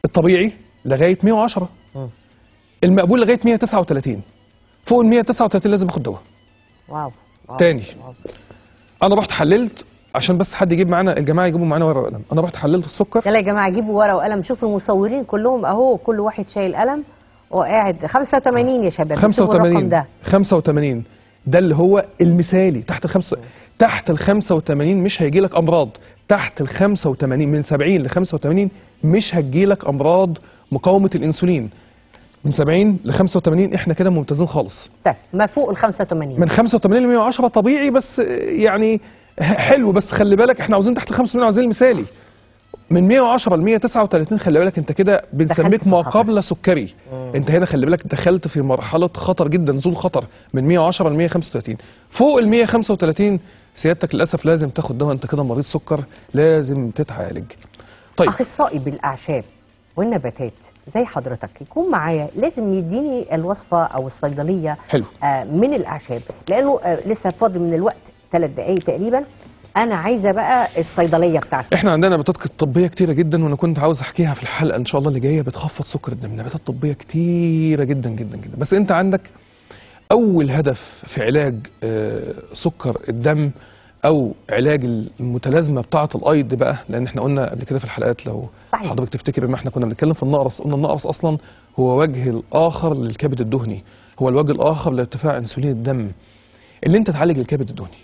[SPEAKER 2] الطبيعي لغايه 110
[SPEAKER 1] مم.
[SPEAKER 2] المقبول لغايه 139 فوق ال 139 لازم اخد دواء
[SPEAKER 1] واو واو.
[SPEAKER 2] تاني.
[SPEAKER 1] واو.
[SPEAKER 2] انا رحت حللت عشان بس حد يجيب معانا الجماعه يجيبوا معانا ورقه وقلم انا رحت حللت السكر
[SPEAKER 1] يلا يا جماعه جيبوا ورقه وقلم شوفوا المصورين كلهم اهو كل واحد شايل قلم وقاعد 85 يا شباب اكتبوا الرقم
[SPEAKER 2] 85
[SPEAKER 1] ده
[SPEAKER 2] 85 ده اللي هو المثالي تحت ال 5 تحت ال 85 مش هيجي لك امراض تحت ال 85 من 70 ل 85 مش هتجي لك امراض مقاومه الانسولين من 70 ل 85 احنا كده ممتازين خالص
[SPEAKER 1] طيب ما فوق ال 85
[SPEAKER 2] من 85 ل 110 طبيعي بس يعني حلو بس خلي بالك احنا عاوزين تحت ال 85 عاوزين المثالي من 110 ل 139 خلي بالك انت كده بنسميك
[SPEAKER 1] في
[SPEAKER 2] ما
[SPEAKER 1] الخطر.
[SPEAKER 2] قبل سكري انت هنا خلي بالك دخلت في مرحله خطر جدا نزول خطر من 110 ل 135 فوق ال 135 سيادتك للاسف لازم تاخد دواء انت كده مريض سكر لازم تتعالج طيب
[SPEAKER 1] اخصائي بالاعشاب والنباتات زي حضرتك يكون معايا لازم يديني الوصفه او الصيدليه
[SPEAKER 2] حلو
[SPEAKER 1] آه، من الاعشاب لانه آه، لسه فاضل من الوقت ثلاث دقائق تقريبا انا عايزه بقى الصيدليه بتاعتي
[SPEAKER 2] احنا عندنا نباتات طبيه كتيره جدا وانا كنت عاوز احكيها في الحلقه ان شاء الله اللي جايه بتخفض سكر الدم نباتات طبيه كتيره جدا جدا جدا بس انت عندك اول هدف في علاج آه، سكر الدم او علاج المتلازمه بتاعه الايض بقى لان احنا قلنا قبل كده في الحلقات لو
[SPEAKER 1] صحيح.
[SPEAKER 2] حضرتك تفتكر ان احنا كنا بنتكلم في النقرس قلنا النقرس اصلا هو وجه الاخر للكبد الدهني هو الوجه الاخر لارتفاع انسولين الدم اللي انت تعالج الكبد الدهني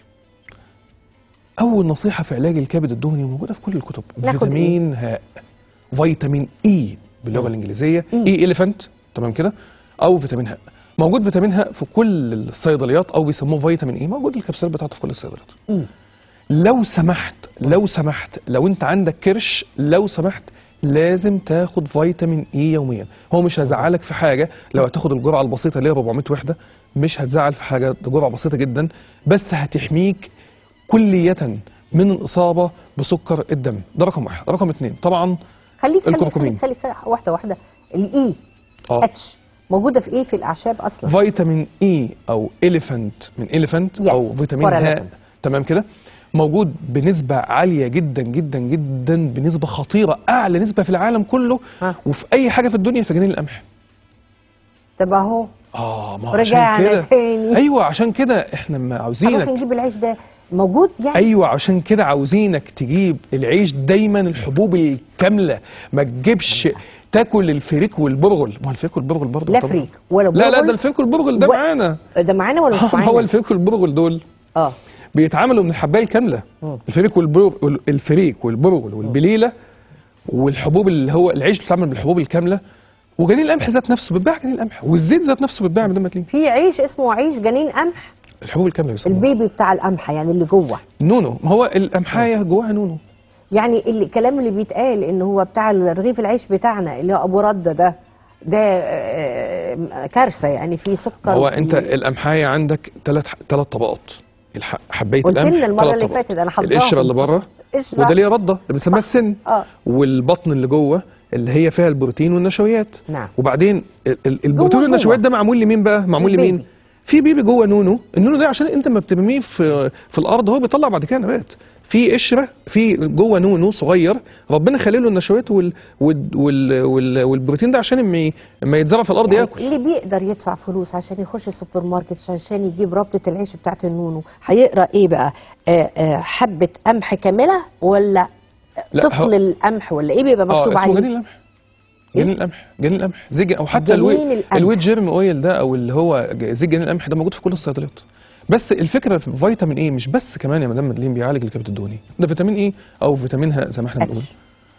[SPEAKER 2] اول نصيحه في علاج الكبد الدهني موجوده في كل الكتب
[SPEAKER 1] ناخد
[SPEAKER 2] فيتامين هاء فيتامين اي باللغه الانجليزيه
[SPEAKER 1] إي.
[SPEAKER 2] اي اليفانت تمام كده او فيتامين هاء موجود فيتامين هاء في كل الصيدليات او بيسموه فيتامين اي موجود الكبسولات بتاعته في كل الصيدليات
[SPEAKER 1] ايه
[SPEAKER 2] لو سمحت لو سمحت لو انت عندك كرش لو سمحت لازم تاخد فيتامين اي يوميا هو مش هيزعلك في حاجه لو هتاخد الجرعه البسيطه اللي هي 400 وحده مش هتزعل في حاجه ده جرعه بسيطه جدا بس هتحميك كليه من الاصابه بسكر الدم ده رقم واحد رقم اثنين طبعا
[SPEAKER 1] خليك خليك
[SPEAKER 2] الكركمين.
[SPEAKER 1] خليك خليك واحده واحده الاي
[SPEAKER 2] اه
[SPEAKER 1] اتش موجوده في ايه في الاعشاب اصلا
[SPEAKER 2] فيتامين اي او اليفانت من اليفانت
[SPEAKER 1] Yes.
[SPEAKER 2] او فيتامين
[SPEAKER 1] for
[SPEAKER 2] هاء
[SPEAKER 1] elephant.
[SPEAKER 2] تمام كده موجود بنسبة عالية جدا جدا جدا بنسبة خطيرة أعلى نسبة في العالم كله
[SPEAKER 1] ها.
[SPEAKER 2] وفي أي حاجة في الدنيا في جنين القمح
[SPEAKER 1] طب اهو
[SPEAKER 2] آه ما هو عشان
[SPEAKER 1] رجعنا
[SPEAKER 2] كده
[SPEAKER 1] تاني.
[SPEAKER 2] أيوة عشان كده إحنا ما
[SPEAKER 1] هنروح
[SPEAKER 2] عاوزينك
[SPEAKER 1] نجيب العيش ده موجود يعني
[SPEAKER 2] أيوة عشان كده عاوزينك تجيب العيش دايما الحبوب الكاملة ما تجيبش تاكل الفريك والبرغل ما هو الفريك والبرغل برضه
[SPEAKER 1] لا
[SPEAKER 2] طبعاً.
[SPEAKER 1] فريك ولا
[SPEAKER 2] لا لا
[SPEAKER 1] برغل.
[SPEAKER 2] ده الفريك والبرغل ده
[SPEAKER 1] و-
[SPEAKER 2] معانا
[SPEAKER 1] ده معانا ولا مش
[SPEAKER 2] ما
[SPEAKER 1] معانا
[SPEAKER 2] هو الفريك والبرغل دول
[SPEAKER 1] اه
[SPEAKER 2] بيتعاملوا من الحبايه الكامله
[SPEAKER 1] مم.
[SPEAKER 2] الفريك والبرغل الفريك والبرغل والبليله والحبوب اللي هو العيش بيتعمل بالحبوب الكامله وجنين القمح ذات نفسه بيتباع جنين القمح والزيت ذات نفسه بيتباع من لما تلين
[SPEAKER 1] في عيش اسمه عيش جنين قمح
[SPEAKER 2] الحبوب الكامله بيسموها
[SPEAKER 1] البيبي بتاع القمحه يعني اللي جوه
[SPEAKER 2] نونو ما هو القمحايه جواها نونو
[SPEAKER 1] يعني اللي- الكلام اللي بيتقال ان هو بتاع رغيف العيش بتاعنا اللي هو ابو رده ده ده آه، كارثه يعني في سكر
[SPEAKER 2] هو
[SPEAKER 1] وفي-
[SPEAKER 2] انت القمحايه عندك ثلاث ثلاث طبقات الح- حبايه
[SPEAKER 1] قلت
[SPEAKER 2] القمح
[SPEAKER 1] لنا المره
[SPEAKER 2] تلات
[SPEAKER 1] اللي
[SPEAKER 2] طبقات.
[SPEAKER 1] فاتت انا حافظاها
[SPEAKER 2] القشره اللي بره
[SPEAKER 1] قشرة.
[SPEAKER 2] وده ليه رده اللي بنسميها السن
[SPEAKER 1] اه
[SPEAKER 2] والبطن اللي جوه اللي هي فيها البروتين والنشويات
[SPEAKER 1] نعم
[SPEAKER 2] وبعدين ال- ال- البروتين
[SPEAKER 1] جوه.
[SPEAKER 2] والنشويات ده معمول لمين بقى معمول
[SPEAKER 1] البيبي.
[SPEAKER 2] لمين في بيبي جوه نونو النونو ده عشان انت ما بترميه في في الارض هو بيطلع بعد كده نبات في قشره في جوه نونو صغير ربنا خلي له النشويات وال وال وال وال والبروتين ده عشان ما ي- ما يتزرع في الارض
[SPEAKER 1] يعني
[SPEAKER 2] ياكل
[SPEAKER 1] اللي بيقدر يدفع فلوس عشان يخش السوبر ماركت عشان يجيب ربطة العيش بتاعت النونو هيقرا ايه بقى آه آه حبة قمح كاملة ولا
[SPEAKER 2] لا،
[SPEAKER 1] طفل
[SPEAKER 2] هو-
[SPEAKER 1] القمح ولا ايه بيبقى
[SPEAKER 2] اه
[SPEAKER 1] مكتوب
[SPEAKER 2] اسمه جنين
[SPEAKER 1] عليه
[SPEAKER 2] القمح جنين القمح جنين القمح زيت او حتى
[SPEAKER 1] جنين
[SPEAKER 2] الوي
[SPEAKER 1] القمح.
[SPEAKER 2] الويت جيرم اويل ده او اللي هو ج- زيت جنين القمح ده موجود في كل الصيدليات بس الفكره في فيتامين ايه مش بس كمان يا مدام مدلين بيعالج الكبد الدهني ده فيتامين ايه او فيتامين هاء زي ما احنا بنقول
[SPEAKER 1] اتش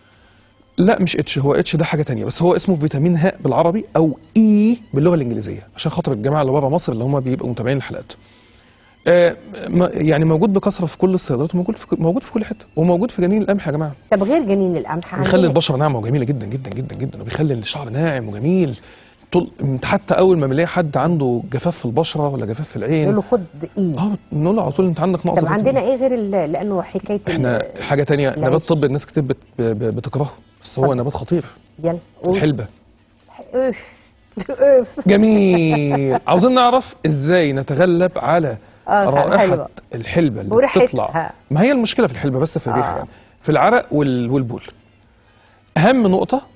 [SPEAKER 2] لا مش اتش هو اتش ده حاجه تانية بس هو اسمه فيتامين هاء بالعربي او اي باللغه الانجليزيه عشان خاطر الجماعه اللي بره مصر اللي هم بيبقوا متابعين الحلقات آه ما- يعني موجود بكثره في كل الصيدليات وموجود في موجود في كل حته وموجود في جنين القمح يا جماعه
[SPEAKER 1] طب غير جنين القمح
[SPEAKER 2] بيخلي
[SPEAKER 1] عندنا
[SPEAKER 2] البشره ناعمه وجميله جدا جدا جدا جدا وبيخلي الشعر ناعم وجميل طول انت حتى اول ما بنلاقي حد عنده جفاف في البشره ولا جفاف في
[SPEAKER 1] نقول
[SPEAKER 2] العين
[SPEAKER 1] له خد ايه
[SPEAKER 2] اه بنقول له على طول انت عندك نقص
[SPEAKER 1] طب
[SPEAKER 2] فيتامين.
[SPEAKER 1] عندنا ايه غير ال- لانه حكايه ال-
[SPEAKER 2] احنا حاجه تانية
[SPEAKER 1] العيش.
[SPEAKER 2] نبات طب الناس كتير بت... ب- ب- بتكرهه بس هو
[SPEAKER 1] اتفضل.
[SPEAKER 2] نبات خطير
[SPEAKER 1] يلا قول.
[SPEAKER 2] الحلبه
[SPEAKER 1] اوف اوف
[SPEAKER 2] جميل عاوزين نعرف ازاي نتغلب على
[SPEAKER 1] اه
[SPEAKER 2] رائحه
[SPEAKER 1] حلوه
[SPEAKER 2] الحلبه اللي
[SPEAKER 1] وريحتها.
[SPEAKER 2] بتطلع ما هي المشكله في الحلبه بس في الريح
[SPEAKER 1] آه.
[SPEAKER 2] يعني في العرق وال... والبول اهم نقطه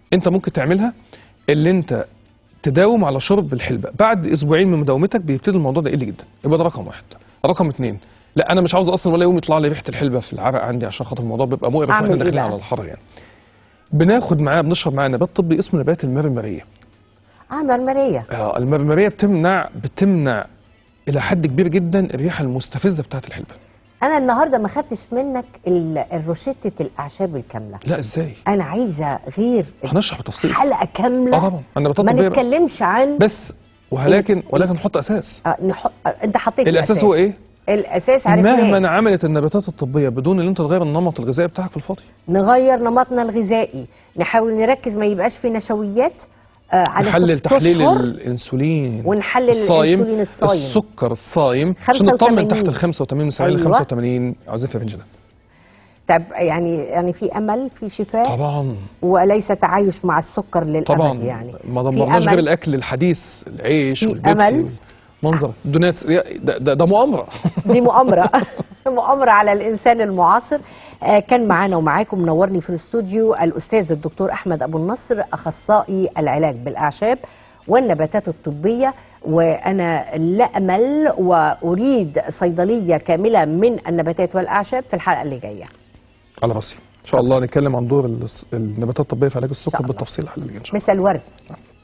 [SPEAKER 2] انت ممكن تعملها اللي انت تداوم على شرب الحلبة بعد اسبوعين من مداومتك بيبتدي الموضوع ده يقل جدا يبقى ده رقم واحد رقم اتنين لا انا مش عاوز اصلا ولا يوم يطلع لي ريحه الحلبة في العرق عندي عشان خاطر الموضوع بيبقى مقرف
[SPEAKER 1] أعمل
[SPEAKER 2] واحنا
[SPEAKER 1] إيه
[SPEAKER 2] داخلين
[SPEAKER 1] بقى؟
[SPEAKER 2] على الحر يعني بناخد معاه بنشرب معاه نبات طبي اسمه نبات المرمريه
[SPEAKER 1] اه مرمريه
[SPEAKER 2] آه، المرمريه بتمنع بتمنع الى حد كبير جدا الريحه المستفزه بتاعت الحلبة
[SPEAKER 1] انا النهارده ما خدتش منك ال- الروشته الاعشاب الكامله
[SPEAKER 2] لا ازاي
[SPEAKER 1] انا عايزه غير
[SPEAKER 2] هنشرح بتفصيل
[SPEAKER 1] حلقه كامله
[SPEAKER 2] اه طبعا النباتات
[SPEAKER 1] ما
[SPEAKER 2] الطبيه
[SPEAKER 1] نتكلمش عن
[SPEAKER 2] بس ولكن ولكن نحط اساس
[SPEAKER 1] آه نحط آه انت حطيت
[SPEAKER 2] الاساس هو ايه
[SPEAKER 1] الاساس عرفناه
[SPEAKER 2] مهما عملت النباتات الطبيه بدون ان انت تغير النمط الغذائي بتاعك في الفاضي
[SPEAKER 1] نغير نمطنا الغذائي نحاول نركز ما يبقاش في نشويات آه على
[SPEAKER 2] نحلل
[SPEAKER 1] ست
[SPEAKER 2] تحليل
[SPEAKER 1] أشهر
[SPEAKER 2] الانسولين
[SPEAKER 1] ونحلل
[SPEAKER 2] الصايم
[SPEAKER 1] الانسولين الصايم
[SPEAKER 2] السكر الصايم عشان
[SPEAKER 1] 85.
[SPEAKER 2] نطمن تحت ال 85 من 70 ل
[SPEAKER 1] أيوة.
[SPEAKER 2] 85 عاوزين في الرينج ده
[SPEAKER 1] طب يعني يعني في امل في شفاء
[SPEAKER 2] طبعا
[SPEAKER 1] وليس تعايش مع السكر للابد
[SPEAKER 2] طبعا
[SPEAKER 1] يعني
[SPEAKER 2] ما
[SPEAKER 1] في
[SPEAKER 2] دمرناش غير
[SPEAKER 1] أمل؟
[SPEAKER 2] الاكل الحديث العيش
[SPEAKER 1] في
[SPEAKER 2] والبيبسي
[SPEAKER 1] أمل؟
[SPEAKER 2] منظر الدنيا تس- ده, ده, ده مؤامره
[SPEAKER 1] دي مؤامرة مؤامرة على الإنسان المعاصر آه، كان معانا ومعاكم منورني في الاستوديو الأستاذ الدكتور أحمد أبو النصر أخصائي العلاج بالأعشاب والنباتات الطبية وأنا لا أمل وأريد صيدلية كاملة من النباتات والأعشاب في الحلقة اللي جاية
[SPEAKER 2] على راسي ان شاء الله نتكلم عن دور الس- النباتات الطبيه في علاج السكر
[SPEAKER 1] الله.
[SPEAKER 2] بالتفصيل الحلقه الجايه ان شاء الله
[SPEAKER 1] مثل الورد